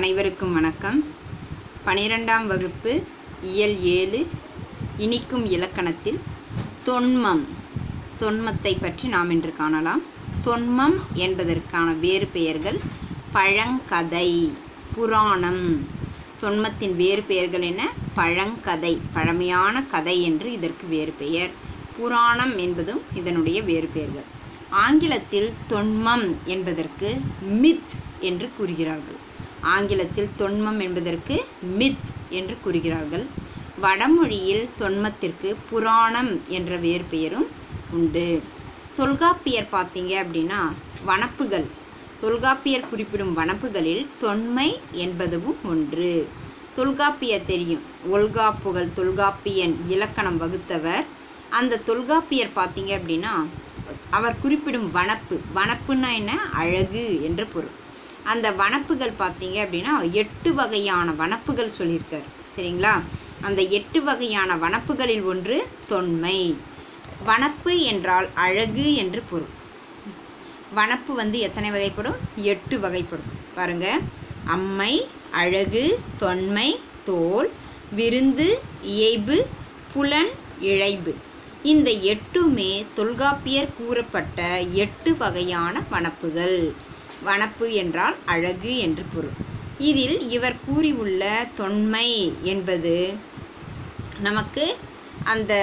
அனைவருக்கும் வணக்கம் பனிரெண்டாம் வகுப்பு இயல் ஏழு இனிக்கும் இலக்கணத்தில் தொன்மம் தொன்மத்தை பற்றி நாம் இன்று காணலாம் தொன்மம் என்பதற்கான வேறு பெயர்கள் பழங்கதை புராணம் தொன்மத்தின் வேறு பெயர்கள் என்ன பழங்கதை பழமையான கதை என்று இதற்கு வேறு பெயர் புராணம் என்பதும் இதனுடைய வேறு பெயர்கள் ஆங்கிலத்தில் தொன்மம் என்பதற்கு மித் என்று கூறுகிறார்கள் ஆங்கிலத்தில் தொன்மம் என்பதற்கு மித் என்று கூறுகிறார்கள் வடமொழியில் தொன்மத்திற்கு புராணம் என்ற வேறு பெயரும் உண்டு தொல்காப்பியர் பார்த்தீங்க அப்படின்னா வனப்புகள் தொல்காப்பியர் குறிப்பிடும் வனப்புகளில் தொன்மை என்பதும் ஒன்று தொல்காப்பியர் தெரியும் ஒல்காப்புகள் தொல்காப்பியன் இலக்கணம் வகுத்தவர் அந்த தொல்காப்பியர் பார்த்தீங்க அப்படின்னா அவர் குறிப்பிடும் வனப்பு வனப்புன்னா என்ன அழகு என்று பொருள் அந்த வனப்புகள் பார்த்தீங்க அப்படின்னா எட்டு வகையான வனப்புகள் சொல்லியிருக்கார் சரிங்களா அந்த எட்டு வகையான வனப்புகளில் ஒன்று தொன்மை வனப்பு என்றால் அழகு என்று பொருள் வனப்பு வந்து எத்தனை வகைப்படும் எட்டு வகைப்படும் பாருங்க அம்மை அழகு தொன்மை தோல் விருந்து இயைபு புலன் இழைபு இந்த எட்டுமே தொல்காப்பியர் கூறப்பட்ட எட்டு வகையான வனப்புகள் வனப்பு என்றால் அழகு என்று பொருள் இதில் இவர் கூறியுள்ள தொன்மை என்பது நமக்கு அந்த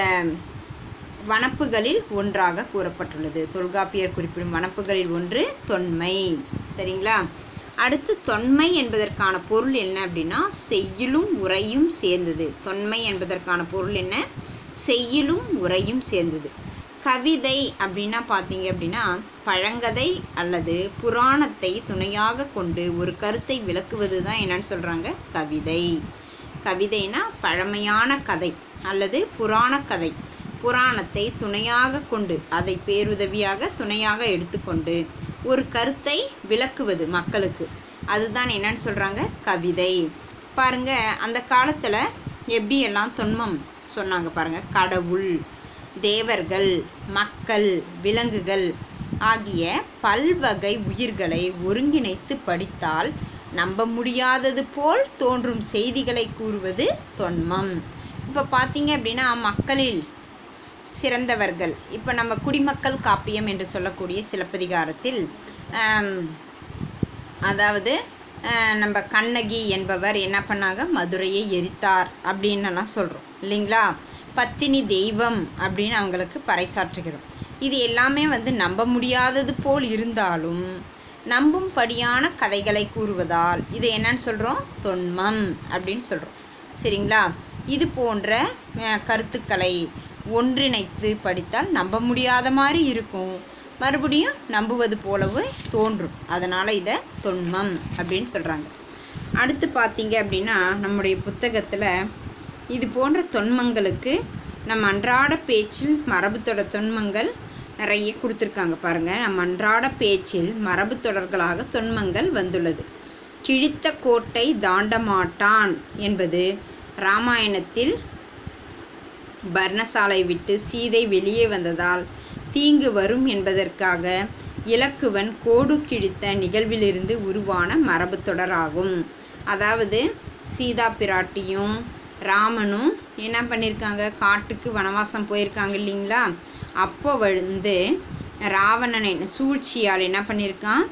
வனப்புகளில் ஒன்றாக கூறப்பட்டுள்ளது தொல்காப்பியர் குறிப்பிடும் வனப்புகளில் ஒன்று தொன்மை சரிங்களா அடுத்து தொன்மை என்பதற்கான பொருள் என்ன அப்படின்னா செய்யுளும் உரையும் சேர்ந்தது தொன்மை என்பதற்கான பொருள் என்ன செய்யுளும் உரையும் சேர்ந்தது கவிதை அப்படின்னா பார்த்தீங்க அப்படின்னா பழங்கதை அல்லது புராணத்தை துணையாக கொண்டு ஒரு கருத்தை விளக்குவது தான் என்னன்னு சொல்கிறாங்க கவிதை கவிதைனா பழமையான கதை அல்லது புராண கதை புராணத்தை துணையாக கொண்டு அதை பேருதவியாக துணையாக எடுத்துக்கொண்டு ஒரு கருத்தை விளக்குவது மக்களுக்கு அதுதான் என்னன்னு சொல்கிறாங்க கவிதை பாருங்க அந்த காலத்தில் எப்படி எல்லாம் தொன்மம் சொன்னாங்க பாருங்க கடவுள் தேவர்கள் மக்கள் விலங்குகள் ஆகிய பல்வகை உயிர்களை ஒருங்கிணைத்து படித்தால் நம்ப முடியாதது போல் தோன்றும் செய்திகளை கூறுவது தொன்மம் இப்போ பார்த்தீங்க அப்படின்னா மக்களில் சிறந்தவர்கள் இப்போ நம்ம குடிமக்கள் காப்பியம் என்று சொல்லக்கூடிய சிலப்பதிகாரத்தில் அதாவது நம்ம கண்ணகி என்பவர் என்ன பண்ணாங்க மதுரையை எரித்தார் அப்படின்னலாம் சொல்கிறோம் இல்லைங்களா பத்தினி தெய்வம் அப்படின்னு அவங்களுக்கு பறைசாற்றுகிறோம் இது எல்லாமே வந்து நம்ப முடியாதது போல் இருந்தாலும் நம்பும்படியான கதைகளை கூறுவதால் இது என்னன்னு சொல்கிறோம் தொன்மம் அப்படின்னு சொல்கிறோம் சரிங்களா இது போன்ற கருத்துக்களை ஒன்றிணைத்து படித்தால் நம்ப முடியாத மாதிரி இருக்கும் மறுபடியும் நம்புவது போலவே தோன்றும் அதனால் இதை தொன்மம் அப்படின்னு சொல்கிறாங்க அடுத்து பார்த்தீங்க அப்படின்னா நம்முடைய புத்தகத்தில் இது போன்ற தொன்மங்களுக்கு நம்ம அன்றாட பேச்சில் மரபுத்தொட தொன்மங்கள் நிறைய கொடுத்துருக்காங்க பாருங்கள் நம்ம அன்றாட பேச்சில் மரபு தொடர்களாக தொன்மங்கள் வந்துள்ளது கிழித்த கோட்டை தாண்ட மாட்டான் என்பது இராமாயணத்தில் பர்ணசாலை விட்டு சீதை வெளியே வந்ததால் தீங்கு வரும் என்பதற்காக இலக்குவன் கோடு கிழித்த நிகழ்விலிருந்து உருவான மரபு தொடராகும் அதாவது சீதா பிராட்டியும் ராமனும் என்ன பண்ணியிருக்காங்க காட்டுக்கு வனவாசம் போயிருக்காங்க இல்லைங்களா அப்போ வந்து ராவணனை சூழ்ச்சியால் என்ன பண்ணியிருக்கான்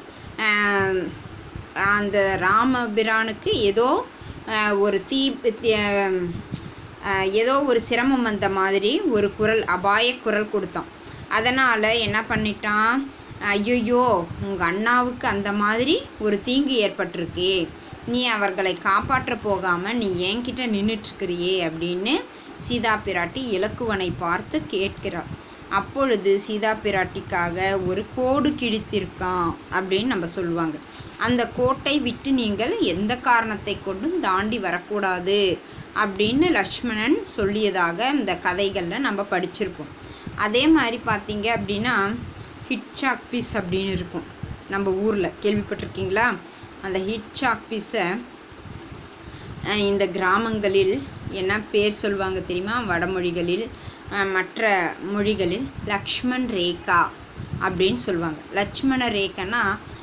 அந்த ராமபிரானுக்கு ஏதோ ஒரு தீ ஏதோ ஒரு சிரமம் வந்த மாதிரி ஒரு குரல் அபாய குரல் கொடுத்தான் அதனால் என்ன பண்ணிட்டான் ஐயோ உங்கள் அண்ணாவுக்கு அந்த மாதிரி ஒரு தீங்கு ஏற்பட்டிருக்கே நீ அவர்களை காப்பாற்ற போகாமல் நீ என்கிட்ட நின்றுட்டுருக்கிறியே அப்படின்னு சீதா பிராட்டி இலக்குவனை பார்த்து கேட்கிறாள் அப்பொழுது சீதா பிராட்டிக்காக ஒரு கோடு கிழித்திருக்கான் அப்படின்னு நம்ம சொல்லுவாங்க அந்த கோட்டை விட்டு நீங்கள் எந்த காரணத்தை கொண்டும் தாண்டி வரக்கூடாது அப்படின்னு லக்ஷ்மணன் சொல்லியதாக இந்த கதைகளில் நம்ம படிச்சிருப்போம் அதே மாதிரி பார்த்தீங்க அப்படின்னா ஹிட்சாக் பீஸ் அப்படின்னு இருக்கும் நம்ம ஊரில் கேள்விப்பட்டிருக்கீங்களா அந்த ஹிட்சாக் பீஸை இந்த கிராமங்களில் என்ன பேர் சொல்லுவாங்க தெரியுமா வடமொழிகளில் மற்ற மொழிகளில் லக்ஷ்மண் ரேகா அப்படின்னு சொல்லுவாங்க லட்சுமண ரேகைன்னா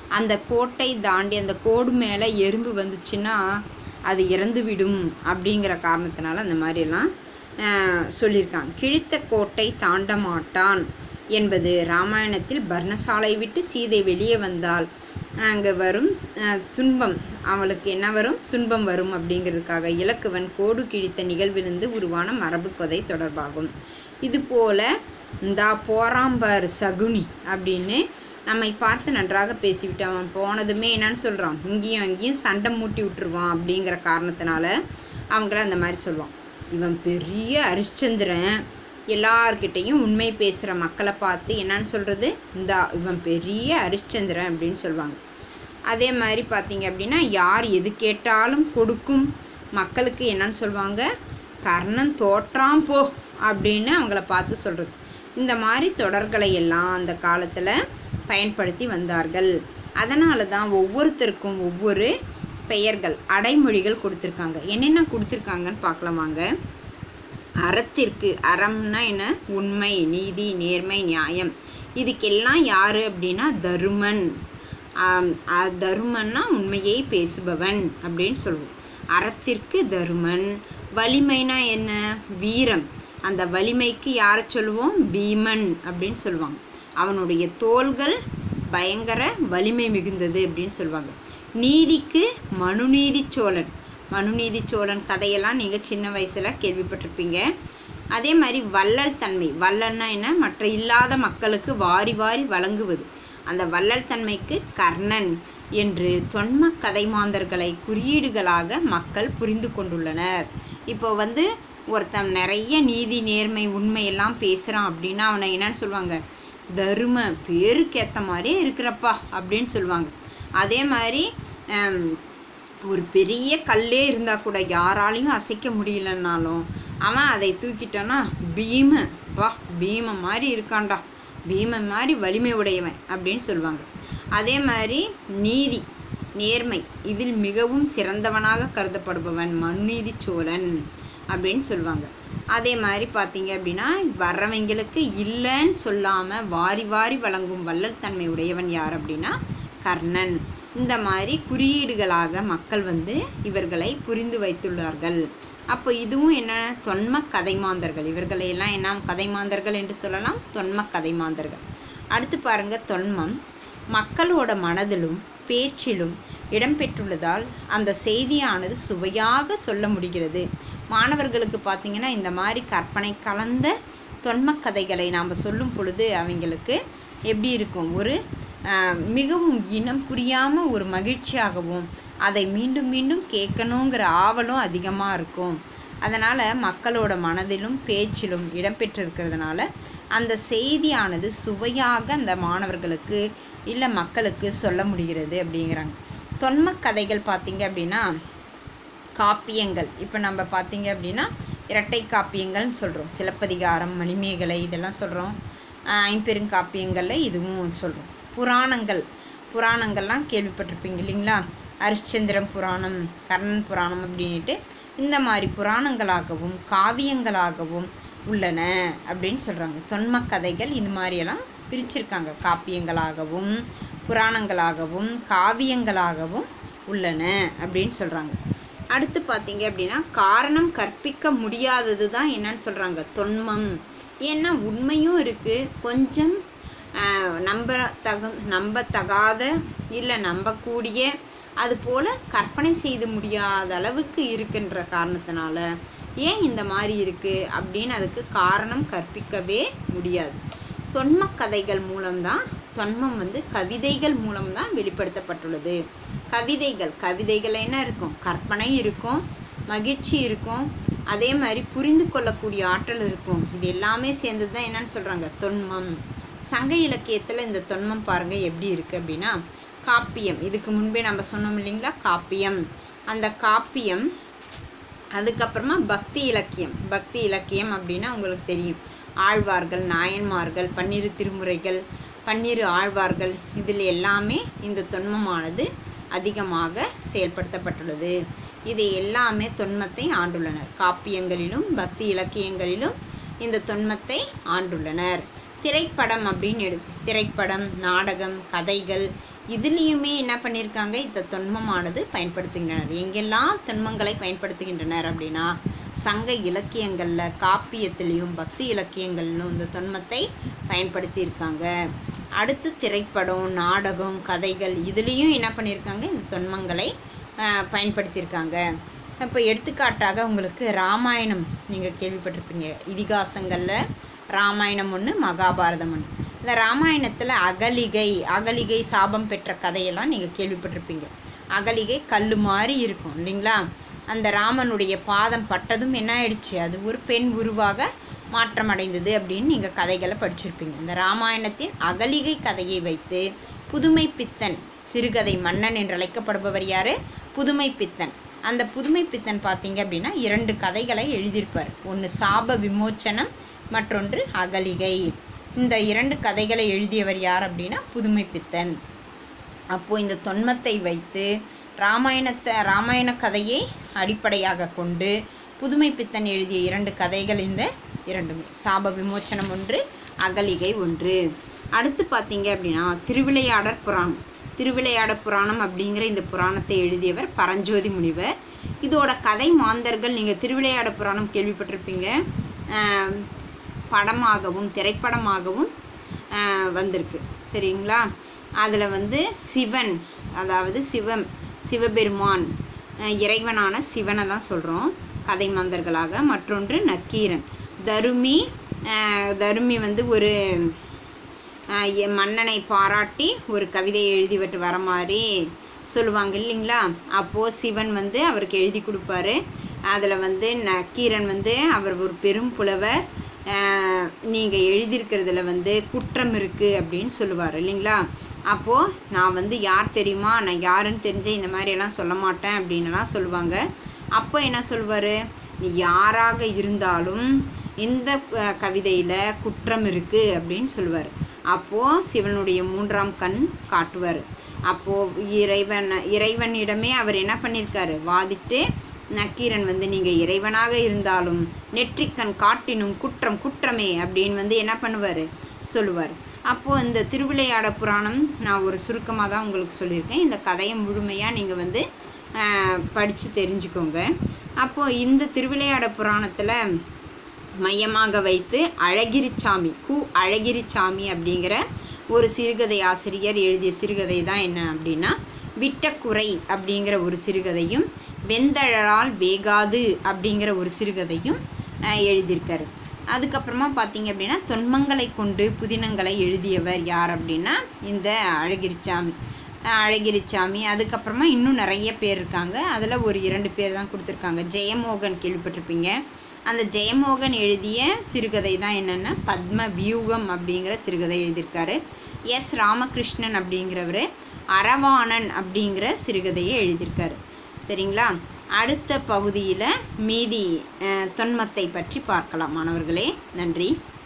அந்த கோட்டை தாண்டி அந்த கோடு மேலே எறும்பு வந்துச்சுன்னா அது இறந்து விடும் அப்படிங்கிற காரணத்தினால அந்த மாதிரியெல்லாம் ஆஹ், சொல்லியிருக்காங்க கிழித்த கோட்டை தாண்ட மாட்டான் என்பது ராமாயணத்தில் பர்ணசாலை விட்டு சீதை வெளியே வந்தால் அங்கே வரும் ஆஹ், துன்பம் அவளுக்கு என்ன வரும் துன்பம் வரும் அப்படிங்கிறதுக்காக இலக்குவன் கோடு கிழித்த நிகழ்விலிருந்து உருவான மரபு கதை தொடர்பாகும் இது போல இந்தா போறாம்பார் சகுனி அப்படின்னு நம்மை பார்த்து நன்றாக பேசிவிட்டு அவன் போனதுமே என்னன்னு சொல்கிறான் இங்கேயும் அங்கேயும் சண்டை மூட்டி விட்டுருவான் அப்படிங்கிற காரணத்தினால அவங்கள அந்த மாதிரி சொல்லுவான் இவன் பெரிய ஹரிಶ್ಚந்திரன் எல்லார்கிட்டையும் உண்மை பேசுகிற மக்களை பார்த்து என்னன்னு சொல்கிறது இந்தா இவன் பெரிய ஹரிಶ್ಚந்திரன் அப்படின்னு சொல்லுவாங்க அதே மாதிரி பார்த்தீங்க அப்படின்னா யார் எது கேட்டாலும் கொடுக்கும் மக்களுக்கு என்னன்னு சொல்லுவாங்க கர்ணன் தோற்றான் போ அப்படின்னு அவங்கள பார்த்து சொல்கிறது இந்த மாதிரி தொடர்களை எல்லாம் அந்த காலத்தில் பயன்படுத்தி வந்தார்கள் அதனால தான் ஒவ்வொருத்தருக்கும் ஒவ்வொரு பெயர்கள் அடைமொழிகள் கொடுத்துருக்காங்க என்னென்ன கொடுத்துருக்காங்கன்னு பார்க்கலாம் வாங்க அறத்திற்கு அறம்னா என்ன உண்மை நீதி நேர்மை நியாயம் இதுக்கெல்லாம் யார் அப்படின்னா தருமன் ஆம், அ- தருமன்னா உண்மையை பேசுபவன் அப்படின்னு சொல்லுவோம் அறத்திற்கு தருமன் வலிமைனா என்ன வீரம் அந்த வலிமைக்கு யாரை சொல்லுவோம் பீமன் அப்படின்னு சொல்லுவாங்க அவனுடைய தோள்கள் பயங்கர வலிமை மிகுந்தது அப்படின்னு சொல்லுவாங்க நீதிக்கு மனுநீதி சோழன் மனுநீதி சோழன் கதையெல்லாம் நீங்கள் சின்ன வயசில் கேள்விப்பட்டிருப்பீங்க அதே மாதிரி வள்ளல் தன்மை வள்ளல்னா என்ன மற்ற இல்லாத மக்களுக்கு வாரி வாரி வழங்குவது அந்த வள்ளல் தன்மைக்கு கர்ணன் என்று தொன்ம கதைமாந்தர்களை குறியீடுகளாக மக்கள் புரிந்து கொண்டுள்ளனர் இப்போ வந்து ஒருத்தன் நிறைய நீதி நேர்மை உண்மை எல்லாம் பேசுகிறான் அப்படின்னா அவனை என்னன்னு சொல்லுவாங்க தரும பேருக்கு ஏற்ற மாதிரியே இருக்கிறப்பா அப்படின்னு சொல்லுவாங்க அதே மாதிரி ஹம், ஒரு பெரிய கல்லே இருந்தால் கூட யாராலையும் அசைக்க முடியலன்னாலும் அவன் அதை தூக்கிட்டானா பீம வா பீம மாதிரி இருக்கான்டா பீம மாதிரி வலிமை உடையவன் அப்படின்னு சொல்லுவாங்க அதே மாதிரி நீதி நேர்மை இதில் மிகவும் சிறந்தவனாக கருதப்படுபவன் மனுநீதி சோழன் அப்படின்னு சொல்லுவாங்க அதே மாதிரி பார்த்தீங்க அப்படின்னா வர்றவங்களுக்கு இல்லைன்னு சொல்லாமல் வாரி வாரி வழங்கும் வள்ளல் தன்மை உடையவன் யார் அப்படின்னா கர்ணன் இந்த மாதிரி குறியீடுகளாக மக்கள் வந்து இவர்களை புரிந்து வைத்துள்ளார்கள் அப்போ இதுவும் என்ன தொன்ம கதைமாந்தர்கள் இவர்களை எல்லாம் என்ன கதைமாந்தர்கள் என்று சொல்லலாம் தொன்ம கதைமாந்தர்கள் அடுத்து பாருங்க தொன்மம் மக்களோட மனதிலும் பேச்சிலும் இடம்பெற்றுள்ளதால் அந்த செய்தியானது சுவையாக சொல்ல முடிகிறது மாணவர்களுக்கு பார்த்தீங்கன்னா இந்த மாதிரி கற்பனை கலந்த தொன்ம கதைகளை நாம் சொல்லும் பொழுது அவங்களுக்கு எப்படி இருக்கும் ஒரு ஆஹ், மிகவும் இனம் புரியாமல் ஒரு மகிழ்ச்சியாகவும் அதை மீண்டும் மீண்டும் கேட்கணுங்கிற ஆவலும் அதிகமாக இருக்கும் அதனால் மக்களோட மனதிலும் பேச்சிலும் இடம்பெற்றிருக்கிறதுனால அந்த செய்தியானது சுவையாக அந்த மாணவர்களுக்கு இல்லை மக்களுக்கு சொல்ல முடிகிறது அப்படிங்கிறாங்க தொன்ம கதைகள் பார்த்தீங்க அப்படின்னா காப்பியங்கள் இப்போ நம்ம பார்த்தீங்க அப்படின்னா இரட்டை காப்பியங்கள்னு சொல்கிறோம் சிலப்பதிகாரம் மணிமேகலை இதெல்லாம் சொல்கிறோம் ஐம்பெருங்காப்பியங்களில் இதுவும் சொல்கிறோம் புராணங்கள் புராணங்கள்லாம் கேள்விப்பட்டிருப்பீங்க இல்லைங்களா ஹரிಶ್ಚந்திரன் புராணம் கர்ணன் புராணம் அப்படின்ட்டு இந்த மாதிரி புராணங்களாகவும் காவியங்களாகவும் உள்ளன அப்படின்னு சொல்கிறாங்க தொன்ம கதைகள் இது மாதிரியெல்லாம் பிரிச்சிருக்காங்க காப்பியங்களாகவும் புராணங்களாகவும் காவியங்களாகவும் உள்ளன அப்படின்னு சொல்கிறாங்க அடுத்து பார்த்தீங்க அப்படின்னா காரணம் கற்பிக்க முடியாதது தான் என்னன்னு சொல்கிறாங்க தொன்மம் ஏன்னா உண்மையும் இருக்குது கொஞ்சம் ஆஹ், நம்ப தகு நம்பத்தகாத இல்லை நம்பக்கூடிய அது போல் கற்பனை செய்து முடியாத அளவுக்கு இருக்கின்ற காரணத்தினால ஏன் இந்த மாதிரி இருக்குது அப்படின்னு அதுக்கு காரணம் கற்பிக்கவே முடியாது தொன்ம கதைகள் மூலம்தான் தொன்மம் வந்து கவிதைகள் மூலம்தான் வெளிப்படுத்தப்பட்டுள்ளது கவிதைகள் கவிதைகள் என்ன இருக்கும் கற்பனை இருக்கும் மகிழ்ச்சி இருக்கும் அதே மாதிரி புரிந்து கொள்ளக்கூடிய ஆற்றல் இருக்கும் இது எல்லாமே சேர்ந்தது தான் என்னன்னு சொல்கிறாங்க தொன்மம் சங்க இலக்கியத்தில் இந்த தொன்மம் பாருங்கள் எப்படி இருக்குது அப்படின்னா காப்பியம் இதுக்கு முன்பே நம்ம சொன்னோம் இல்லைங்களா காப்பியம் அந்த காப்பியம் அதுக்கப்புறமா பக்தி இலக்கியம் பக்தி இலக்கியம் அப்படின்னா உங்களுக்கு தெரியும் ஆழ்வார்கள் நாயன்மார்கள் பன்னிரு திருமுறைகள் பன்னிரு ஆழ்வார்கள் இதில் எல்லாமே இந்த தொன்மமானது அதிகமாக செயல்படுத்தப்பட்டுள்ளது இதை எல்லாமே தொன்மத்தை ஆண்டுள்ளனர் காப்பியங்களிலும் பக்தி இலக்கியங்களிலும் இந்த தொன்மத்தை ஆண்டுள்ளனர் திரைப்படம் அப்படின்னு எடு திரைப்படம் நாடகம் கதைகள் இதுலேயுமே என்ன பண்ணியிருக்காங்க இந்த தொன்மமானது பயன்படுத்துகின்றனர் எங்கெல்லாம் தொன்மங்களை பயன்படுத்துகின்றனர் அப்படின்னா சங்க இலக்கியங்களில் காப்பியத்திலையும் பக்தி இலக்கியங்கள்லும் இந்த தொன்மத்தை பயன்படுத்தியிருக்காங்க அடுத்து திரைப்படம் நாடகம் கதைகள் இதுலேயும் என்ன பண்ணியிருக்காங்க இந்த தொன்மங்களை ஆஹ், பயன்படுத்தியிருக்காங்க இப்போ எடுத்துக்காட்டாக உங்களுக்கு ராமாயணம் நீங்கள் கேள்விப்பட்டிருப்பீங்க இதிகாசங்களில் ராமாயணம் ஒன்று மகாபாரதம் ஒன்று இந்த ராமாயணத்தில் அகலிகை அகலிகை சாபம் பெற்ற கதையெல்லாம் நீங்கள் கேள்விப்பட்டிருப்பீங்க அகலிகை கல் மாதிரி இருக்கும் இல்லைங்களா அந்த ராமனுடைய பாதம் பட்டதும் என்ன ஆயிடுச்சு அது ஒரு பெண் உருவாக மாற்றமடைந்தது அப்படின்னு நீங்கள் கதைகளை படிச்சிருப்பீங்க இந்த ராமாயணத்தின் அகலிகை கதையை வைத்து புதுமை பித்தன் சிறுகதை மன்னன் என்று அழைக்கப்படுபவர் யாரு புதுமை பித்தன் அந்த புதுமை பித்தன் பார்த்தீங்க அப்படின்னா இரண்டு கதைகளை எழுதியிருப்பார் ஒன்று சாப விமோச்சனம் மற்றொன்று அகலிகை இந்த இரண்டு கதைகளை எழுதியவர் யார் அப்படின்னா புதுமை பித்தன் அப்போது இந்த தொன்மத்தை வைத்து ராமாயணத்தை ராமாயண கதையை அடிப்படையாக கொண்டு புதுமை பித்தன் எழுதிய இரண்டு கதைகள் இந்த இரண்டுமே சாப விமோச்சனம் ஒன்று அகலிகை ஒன்று அடுத்து பார்த்தீங்க அப்படின்னா திருவிளையாடற் புராணம் திருவிளையாடற் புராணம் அப்படிங்கிற இந்த புராணத்தை எழுதியவர் பரஞ்சோதி முனிவர் இதோட கதை மாந்தர்கள் நீங்கள் திருவிளையாட புராணம் கேள்விப்பட்டிருப்பீங்க ஆஹ் படமாகவும் திரைப்படமாகவும் ஆஹ் வந்திருக்கு சரிங்களா அதில் வந்து சிவன் அதாவது சிவம் சிவபெருமான் ஆஹ் இறைவனான சிவனை தான் சொல்கிறோம் கதை மாந்தர்களாக மற்றொன்று நக்கீரன் தருமி ஆஹ் தருமி வந்து ஒரு ஆஹ் எ- மன்னனை பாராட்டி ஒரு கவிதையை எழுதிவிட்டு வர மாதிரி சொல்லுவாங்க இல்லைங்களா அப்போது சிவன் வந்து அவருக்கு எழுதி கொடுப்பாரு அதில் வந்து நக்கீரன் வந்து அவர் ஒரு பெரும் புலவர் நீங்கள் எழுதியிருக்கிறதுல வந்து குற்றம் இருக்குது அப்படின்னு சொல்லுவார் இல்லைங்களா அப்போது நான் வந்து யார் தெரியுமா நான் யாருன்னு தெரிஞ்சு இந்த மாதிரியெல்லாம் சொல்ல மாட்டேன் அப்படின்னுலாம் சொல்லுவாங்க அப்போ என்ன சொல்வார் நீ யாராக இருந்தாலும் இந்த கவிதையில் குற்றம் இருக்குது அப்படின்னு சொல்லுவார் அப்போது சிவனுடைய மூன்றாம் கண் காட்டுவார் அப்போது இறைவன் இறைவனிடமே அவர் என்ன பண்ணியிருக்காரு வாதிட்டு நக்கீரன் வந்து நீங்கள் இறைவனாக இருந்தாலும் நெற்றிக்கண் காட்டினும் குற்றம் குற்றமே அப்படின்னு வந்து என்ன பண்ணுவார் சொல்லுவார் அப்போது இந்த திருவிளையாட புராணம் நான் ஒரு சுருக்கமாக தான் உங்களுக்கு சொல்லியிருக்கேன் இந்த கதையை முழுமையாக நீங்கள் வந்து படித்து தெரிஞ்சுக்கோங்க அப்போது இந்த திருவிளையாட புராணத்தில் மையமாக வைத்து அழகிரிச்சாமி கு அழகிரிச்சாமி அப்படிங்கிற ஒரு சிறுகதை ஆசிரியர் எழுதிய சிறுகதை தான் என்ன அப்படின்னா விட்டக்குறை அப்படிங்கிற ஒரு சிறுகதையும் வெந்தழலால் வேகாது அப்படிங்கிற ஒரு சிறுகதையும் அஹ், எழுதியிருக்காரு அதுக்கப்புறமா பார்த்தீங்க அப்படின்னா தொன்மங்களை கொண்டு புதினங்களை எழுதியவர் யார் அப்படின்னா இந்த அழகிரிச்சாமி அஹ், அழகிரிச்சாமி அதுக்கப்புறமா இன்னும் நிறைய பேர் இருக்காங்க அதில் ஒரு இரண்டு பேர் தான் கொடுத்துருக்காங்க ஜெயமோகன் கேள்விப்பட்டிருப்பீங்க அந்த ஜெயமோகன் எழுதிய சிறுகதை தான் என்னென்னா பத்ம வியூகம் அப்படிங்கிற சிறுகதை எழுதியிருக்காரு எஸ் ராமகிருஷ்ணன் அப்படிங்கிறவர் அரவாணன் அப்படிங்கிற சிறுகதையை எழுதியிருக்காரு சரிங்களா அடுத்த பகுதியில் மீதி அஹ், தொன்மத்தை பற்றி பார்க்கலாம் மாணவர்களே நன்றி